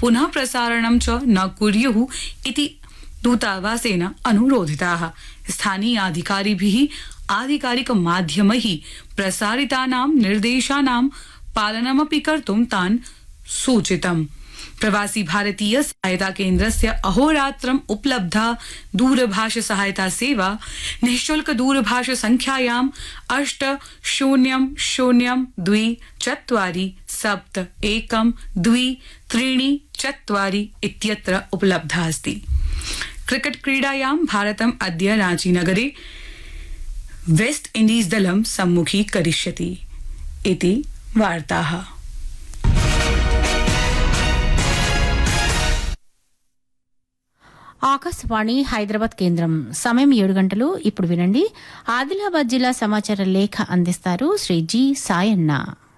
पुनः प्रसारणं च न कुर्युः इति दूतावासेन अनुरोधिताः स्थानीयाधिकारिभिः आधिकारिकमाध्यमैः प्रसारितानां निर्देशानां पालनमपि कर्तुं तान् सूचितम् प्रवासी भारतीय सहायता केन्द्रस्य अहोरात्रम् उपलब्धा दूरभाष सहायता सेवा निःशुल्क दूरभाष संख्यायाम् अष्ट शून्यं शून्यं द्वि चत्वारि सप्त एकं द्वि त्रीणि चत्वारि इत्यत्र उपलब्धा अस्ति क्रिकेट क्रीडायां भारतम् अद्य रांचीनगरे वेस्ट इण्डीज दलं सम्मुखीकरिष्यति इति वार्ताः ఆకాశవాణి హైదరాబాద్ కేంద్రం సమయం ఏడు గంటలు ఇప్పుడు వినండి ఆదిలాబాద్ జిల్లా సమాచార లేఖ అందిస్తారు Shri G Sayanna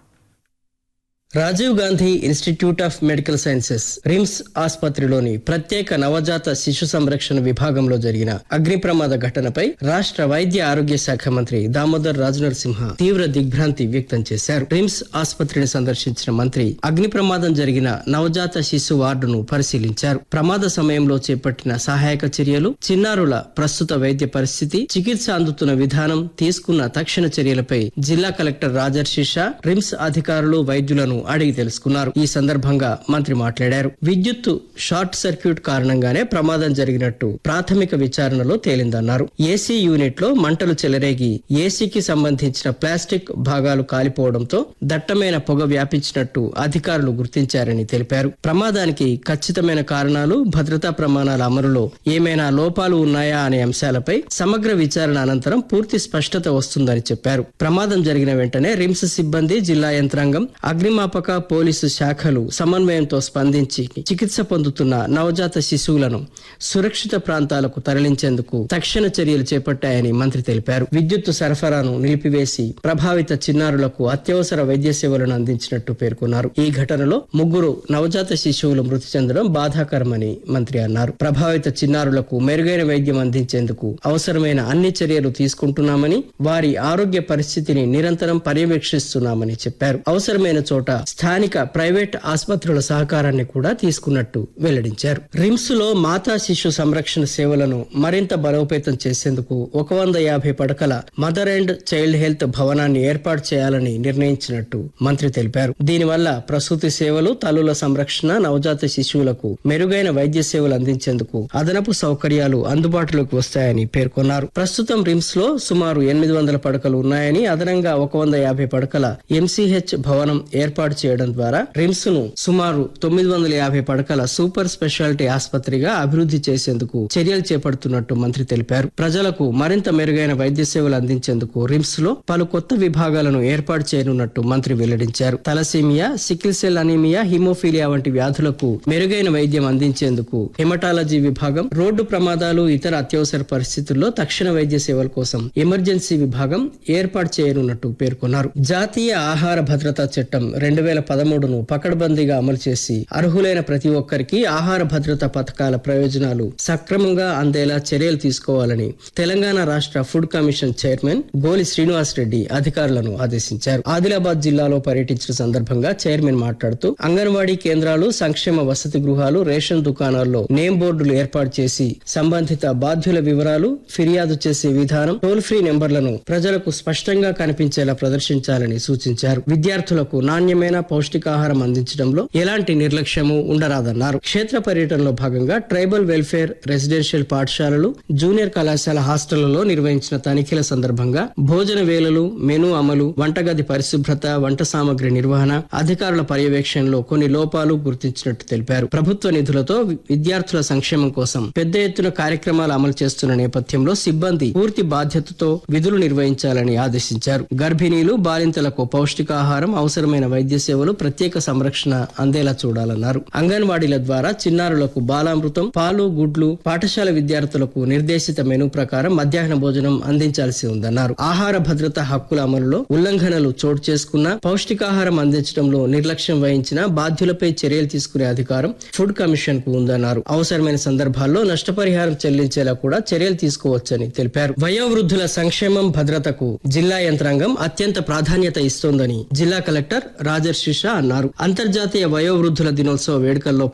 Rajiv Gandhi institute of medical sciences RIMS ఆసుపత్రిలోని ప్రత్యేక నవజాత శిశు సంరక్షణ విభాగంలో జరిగిన అగ్ని ప్రమాద ఘటనపై రాష్ట్ర వైద్య ఆరోగ్య శాఖ మంత్రి దామోదర్ రాజనరసింహ తీవ్ర దిగ్భ్రాంతి వ్యక్తం చేశారు రిమ్స్ ఆసుపత్రిని సందర్శించిన మంత్రి అగ్ని ప్రమాదం జరిగిన నవజాత శిశు వార్డును పరిశీలించారు ప్రమాద సమయంలో చేపట్టిన సహాయక చర్యలు చిన్నారుల ప్రస్తుత వైద్య పరిస్థితి చికిత్స అందుతున్న విధానం తీసుకున్న తక్షణ చర్యలపై జిల్లా కలెక్టర్ రాజర్షిషా రిమ్స్ అధికారులు వైద్యులను అడిగి తెలుసుకున్నారు ఈ సందర్భంగా మంత్రి మాట్లాడారు విద్యుత్తు షార్ట్ సర్క్యూట్ కారణంగానే ప్రమాదం జరిగినట్టు ప్రాథమిక విచారణలో తేలిందన్నారు ఏసీ యూనిట్ లో మంటలు చెలరేగి ఏసీకి సంబంధించిన ప్లాస్టిక్ భాగాలు కాలిపోవడంతో దట్టమైన పొగ వ్యాపించినట్టు అధికారులు గుర్తించారని తెలిపారు ప్రమాదానికి ఖచ్చితమైన కారణాలు భద్రతా ప్రమాణాల అమలులో ఏమైనా లోపాలు ఉన్నాయా అనే అంశాలపై సమగ్ర విచారణ అనంతరం పూర్తి స్పష్టత వస్తుందని చెప్పారు ప్రమాదం జరిగిన వెంటనే రిమ్స్ సిబ్బంది జిల్లా యంత్రాంగం అగ్నిమాపక పోలీసు శాఖలు సమన్వయంతో స్పందించి చికిత్స పొందుతున్న నవజాత శిశువులను సురక్షిత ప్రాంతాలకు తరలించేందుకు తక్షణ చర్యలు చేపట్టాయని మంత్రి తెలిపారు విద్యుత్తు సరఫరాను నిలిపివేసి ప్రభావిత చిన్నారులకు అత్యవసర వైద్య సేవలను అందించినట్టు పేర్కొన్నారు ఈ ఘటనలో ముగ్గురు నవజాత శిశువులు మృతి చెందడం బాధాకరమని మంత్రి అన్నారు ప్రభావిత చిన్నారులకు మెరుగైన వైద్యం అందించేందుకు అవసరమైన అన్ని చర్యలు తీసుకుంటున్నామని వారి ఆరోగ్య పరిస్థితిని నిరంతరం పర్యవేక్షిస్తున్నామని చెప్పారు అవసరమైన చోట స్థానిక ప్రైవేట్ ఆసుపత్రుల సహకారాన్ని కూడా తీసుకున్నట్టు వెల్లడించారు రిమ్స్ లో మాతా శిశు సంరక్షణ సేవలను మరింత బలోపేతం చేసేందుకు ఒక వంద యాభై పడకల మదర్ అండ్ చైల్డ్ హెల్త్ భవనాన్ని ఏర్పాటు చేయాలని నిర్ణయించినట్టు మంత్రి తెలిపారు దీనివల్ల ప్రసూతి సేవలు తల్లుల సంరక్షణ నవజాత శిశువులకు మెరుగైన వైద్య సేవలు అందించేందుకు అదనపు సౌకర్యాలు అందుబాటులోకి వస్తాయని పేర్కొన్నారు ప్రస్తుతం రిమ్స్ లో సుమారు ఎనిమిది వందల పడకలు ఉన్నాయని అదనంగా ఒక వంద యాభై పడకల ఎంసీహెచ్ భవనం ఏర్పాటు చేయడం ద్వారా రిమ్స్ ను సుమారు తొమ్మిది వందల యాభై పడకల సూపర్ స్పెషాలిటీ ఆసుపత్రిగా అభివృద్ధి చేసేందుకు చర్యలు చేపడుతున్నట్టు మంత్రి తెలిపారు ప్రజలకు మరింత మెరుగైన వైద్య సేవలు అందించేందుకు రిమ్స్ లో పలు కొత్త విభాగాలను ఏర్పాటు చేయనున్నట్టు మంత్రి వెల్లడించారు thalassemia sickle cell anaemia haemophilia వంటి వ్యాధులకు మెరుగైన వైద్యం అందించేందుకు హెమటాలజీ విభాగం రోడ్డు ప్రమాదాలు ఇతర అత్యవసర పరిస్థితుల్లో తక్షణ వైద్య సేవల కోసం ఎమర్జెన్సీ విభాగం ఏర్పాటు చేయనున్నట్టు పేర్కొన్నారు జాతీయ ఆహార భద్రతా చట్టం రెండు వేల పదమూడును పకడ్బందీగా అమలు చేసి అర్హులైన ప్రతి ఒక్కరికి ఆహార భద్రతా పథకాల ప్రయోజనాలు సక్రమంగా అందేలా చర్యలు తీసుకోవాలని తెలంగాణ రాష్ట్ర ఫుడ్ కమిషన్ చైర్మన్ గోలి శ్రీనివాస్ రెడ్డి అధికారులను ఆదేశించారు ఆదిలాబాద్ జిల్లాలో పర్యటించిన సందర్భంగా చైర్మన్ మాట్లాడుతూ అంగన్వాడీ కేంద్రాలు సంక్షేమ వసతి గృహాలు రేషన్ దుకాణాల్లో నేమ్ బోర్డులు ఏర్పాటు చేసి సంబంధిత బాధ్యుల వివరాలు ఫిర్యాదు చేసే విధానం టోల్ ఫ్రీ నెంబర్లను ప్రజలకు స్పష్టంగా కనిపించేలా ప్రదర్శించాలని సూచించారు విద్యార్థులకు నాణ్యమైన పౌష్టికాహారం అందించడంలో ఎలాంటి నిర్లక్ష్యము ఉండరాదన్నారు క్షేత్ర పర్యటనలో భాగంగా ట్రైబల్ వెల్ఫేర్ రెసిడెన్షియల్ పాఠశాలలు జూనియర్ కళాశాల హాస్టళ్లలో నిర్వహించిన తనిఖీల సందర్భంగా భోజన వేళలు మెను అమలు వంటగది పరిశుభ్రత వంట సామగ్రి నిర్వహణ అధికారుల పర్యవేక్షణలో కొన్ని లోపాలు గుర్తించినట్టు తెలిపారు ప్రభుత్వ నిధులతో వి- విద్యార్థుల సంక్షేమం కోసం పెద్ద ఎత్తున కార్యక్రమాలు అమలు చేస్తున్న నేపథ్యంలో సిబ్బంది పూర్తి బాధ్యతతో విధులు నిర్వహించాలని ఆదేశించారు గర్భిణీలు బాలింతలకు పౌష్టికాహారం అవసరమైన వైద్య సేవలు ప్రత్యేక సంరక్షణ అందేలా చూడాలన్నారు అంగన్వాడీల ద్వారా చిన్నారులకు బాలామృతం పాలు గుడ్లు పాఠశాల విద్యార్థులకు నిర్దేశిత మెనూ ప్రకారం మధ్యాహ్న భోజనం అందించాల్సి ఉందన్నారు ఆహార భద్రత హక్కుల అమలులో ఉల్లంఘనలు చోటు చేసుకున్న పౌష్టికాహారం అందించడంలో నిర్లక్ష్యం వహించిన బాధ్యులపై చర్యలు తీసుకునే అధికారం ఫుడ్ కమిషన్ కు ఉందన్నారు అవసరమైన సందర్భాల్లో నష్టపరిహారం చెల్లించేలా కూడా చర్యలు తీసుకోవచ్చని తెలిపారు వయోవృద్ధుల సంక్షేమం భద్రతకు జిల్లా యంత్రాంగం అత్యంత ప్రాధాన్యత ఇస్తోందని జిల్లా కలెక్టర్ రాజర్షిషా అన్నారు అంతర్జాతీయ వయోవృద్ధుల దినోత్సవ వేడుకల్లో